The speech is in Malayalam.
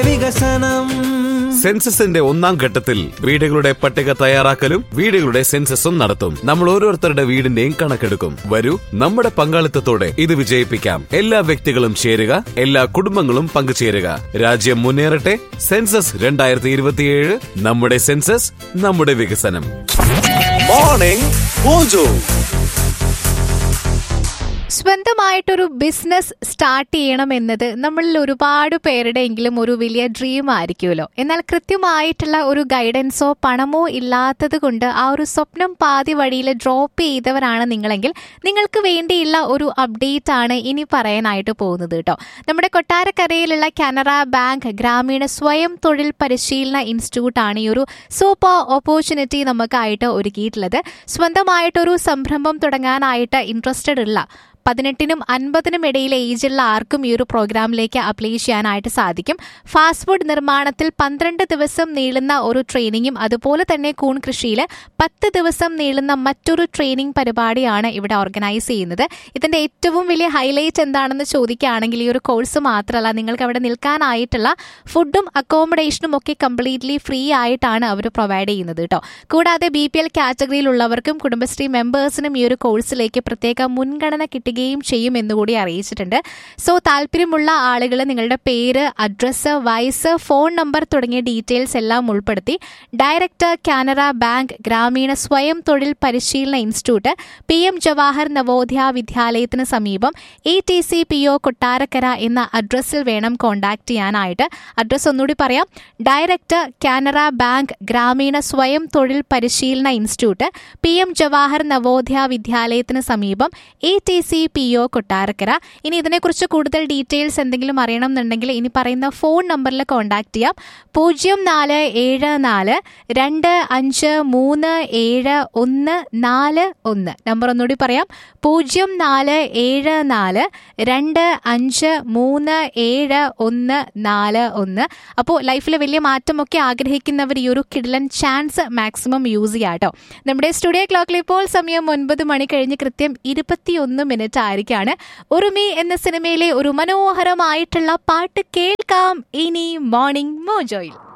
വികസനം സെൻസസിന്റെ ഒന്നാം ഘട്ടത്തിൽ വീടുകളുടെ പട്ടിക തയ്യാറാക്കലും വീടുകളുടെ സെൻസസും നടത്തും നമ്മൾ ഓരോരുത്തരുടെ വീടിന്റെയും കണക്കെടുക്കും വരൂ നമ്മുടെ പങ്കാളിത്തത്തോടെ ഇത് വിജയിപ്പിക്കാം എല്ലാ വ്യക്തികളും ചേരുക എല്ലാ കുടുംബങ്ങളും പങ്കുചേരുക രാജ്യം മുന്നേറട്ടെ സെൻസസ് രണ്ടായിരത്തി ഇരുപത്തിയേഴ് നമ്മുടെ സെൻസസ് നമ്മുടെ വികസനം മോർണിംഗ് മോജോ സ്വന്തമായിട്ടൊരു ബിസിനസ് സ്റ്റാർട്ട് ചെയ്യണം എന്നത് നമ്മളിൽ ഒരുപാട് പേരുടെയെങ്കിലും ഒരു വലിയ ഡ്രീം ആയിരിക്കുമല്ലോ എന്നാൽ കൃത്യമായിട്ടുള്ള ഒരു ഗൈഡൻസോ പണമോ ഇല്ലാത്തത് കൊണ്ട് ആ ഒരു സ്വപ്നം പാതി വഴിയിൽ ഡ്രോപ്പ് ചെയ്തവരാണ് നിങ്ങളെങ്കിൽ നിങ്ങൾക്ക് വേണ്ടിയുള്ള ഒരു അപ്ഡേറ്റ് ആണ് ഇനി പറയാനായിട്ട് പോകുന്നത് കേട്ടോ നമ്മുടെ കൊട്ടാരക്കരയിലുള്ള കാനറ ബാങ്ക് ഗ്രാമീണ സ്വയം തൊഴിൽ പരിശീലന ഇൻസ്റ്റിറ്റ്യൂട്ട് ആണ് ഈ ഒരു സൂപ്പർ ഓപ്പർച്യൂണിറ്റി നമുക്കായിട്ട് ഒരുക്കിയിട്ടുള്ളത് സ്വന്തമായിട്ടൊരു സംരംഭം തുടങ്ങാനായിട്ട് ഇൻട്രസ്റ്റഡ് ഉള്ള പതിനെട്ടിനും അൻപതിനും ഇടയിലെ ഏജുള്ള ആർക്കും ഈ ഒരു പ്രോഗ്രാമിലേക്ക് അപ്ലൈ ചെയ്യാനായിട്ട് സാധിക്കും ഫാസ്റ്റ് ഫുഡ് നിർമ്മാണത്തിൽ പന്ത്രണ്ട് ദിവസം നീളുന്ന ഒരു ട്രെയിനിങ്ങും അതുപോലെ തന്നെ കൂൺ കൃഷിയിൽ പത്ത് ദിവസം നീളുന്ന മറ്റൊരു ട്രെയിനിങ് പരിപാടിയാണ് ഇവിടെ ഓർഗനൈസ് ചെയ്യുന്നത് ഇതിന്റെ ഏറ്റവും വലിയ ഹൈലൈറ്റ് എന്താണെന്ന് ചോദിക്കുകയാണെങ്കിൽ ഈ ഒരു കോഴ്സ് മാത്രമല്ല നിങ്ങൾക്ക് അവിടെ നിൽക്കാനായിട്ടുള്ള ഫുഡും അക്കോമഡേഷനും ഒക്കെ കംപ്ലീറ്റ്ലി ഫ്രീ ആയിട്ടാണ് അവർ പ്രൊവൈഡ് ചെയ്യുന്നത് കേട്ടോ കൂടാതെ ബി പി എൽ കാറ്റഗറിയിലുള്ളവർക്കും കുടുംബശ്രീ മെമ്പേഴ്സിനും ഈ ഒരു കോഴ്സിലേക്ക് പ്രത്യേക മുൻഗണന കിട്ടുകയും ചെയ്യും എന്നുകൂടി അറിയിച്ചിട്ടുണ്ട് സോ താല്പര്യമുള്ള ആളുകൾ നിങ്ങളുടെ പേര് അഡ്രസ്സ് വയസ്സ് ഫോൺ നമ്പർ തുടങ്ങിയ ഡീറ്റെയിൽസ് എല്ലാം ഉൾപ്പെടുത്തി ഡയറക്ടർ കാനറ ബാങ്ക് ഗ്രാമീണ സ്വയം തൊഴിൽ പരിശീലന institute P M Jawahar Navodaya വിദ്യാലയത്തിന് സമീപം A T C P O Kottarakkara എന്ന അഡ്രസ്സിൽ വേണം കോൺടാക്ട് ചെയ്യാനായിട്ട് അഡ്രസ്സ് ഒന്നുകൂടി പറയാം ഡയറക്ടർ കാനറ ബാങ്ക് ഗ്രാമീണ സ്വയം തൊഴിൽ പരിശീലന institute P M Jawahar Navodaya വിദ്യാലയത്തിന് സമീപം A T C P O Kottarakkara ഇനി ഇതിനെക്കുറിച്ച് കൂടുതൽ ഡീറ്റെയിൽസ് എന്തെങ്കിലും അറിയണം എന്നുണ്ടെങ്കിൽ ഇനി പറയുന്ന ഫോൺ നമ്പറിൽ കോൺടാക്ട് ചെയ്യാം പൂജ്യം നാല് ഏഴ് നാല് രണ്ട് അഞ്ച് മൂന്ന് ഏഴ് ഒന്ന് നാല് ഒന്ന് നമ്പർ ഒന്നുകൂടി പറയാം പൂജ്യം നാല് ഏഴ് നാല് രണ്ട് അഞ്ച് മൂന്ന് ഏഴ് ഒന്ന് നാല് ഒന്ന് അപ്പോൾ ലൈഫിൽ വലിയ മാറ്റമൊക്കെ ആഗ്രഹിക്കുന്നവർ ഈ ഒരു കിഡ്ലൻ ചാൻസ് മാക്സിമം യൂസ് ചെയ്യാം കേട്ടോ നമ്മുടെ സ്റ്റുഡിയോ ക്ലോക്കിൽ ഇപ്പോൾ സമയം ഒൻപത് മണി കഴിഞ്ഞ് കൃത്യം ഇരുപത്തിയൊന്ന് മിനിറ്റ് ആയിരിക്കാണ് ഉറുമി എന്ന സിനിമയിലെ ഒരു മനോഹരമായിട്ടുള്ള പാട്ട് കേൾക്കാം ഇനി മോർണിംഗ് മോജോയിൽ